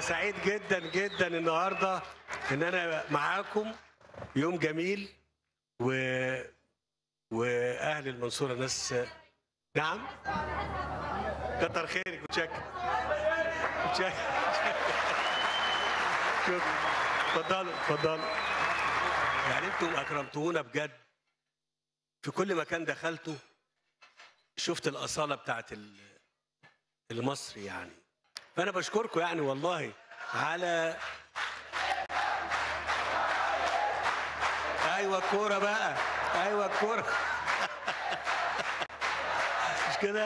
سعيد جدا جدا النهارده ان انا معاكم يوم جميل و واهل المنصوره ناس نعم كتر خيرك متشكر متشكر شكرا اتفضلوا اتفضلوا يعني انتم اكرمتونا بجد في كل مكان دخلته شفت الاصاله بتاعت ال- المصري يعني فانا بشكركم يعني والله على ايوه الكوره بقى ايوه الكوره مش كده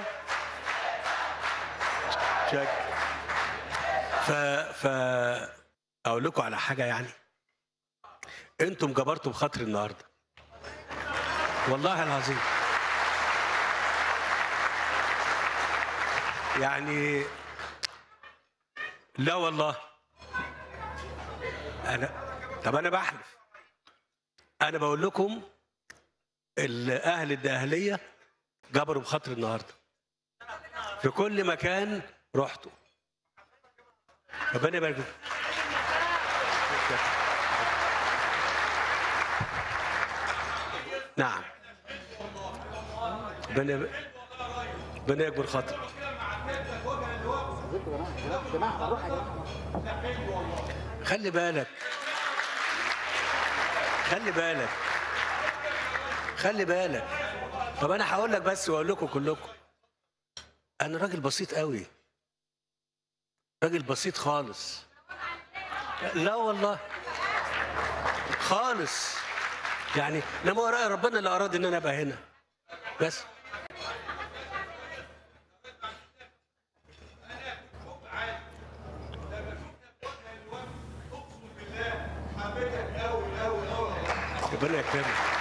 شك ف ف اقول لكم على حاجه يعني انتم جبرتوا بخاطري النهارده والله العظيم يعني لا والله انا طب انا بحلف انا بقول لكم الاهل الدقهليه جبروا بخاطر النهارده في كل مكان رحتوا ربنا يبارك فيكم. نعم ربنا ربنا يكبر خاطرك خلي بالك خلي بالك خلي بالك طب انا هقول لك بس واقول لكم كلكم انا راجل بسيط قوي راجل بسيط خالص لا والله خالص يعني انما وراء ربنا اللي اراد ان انا ابقى هنا بس ربنا يكرمك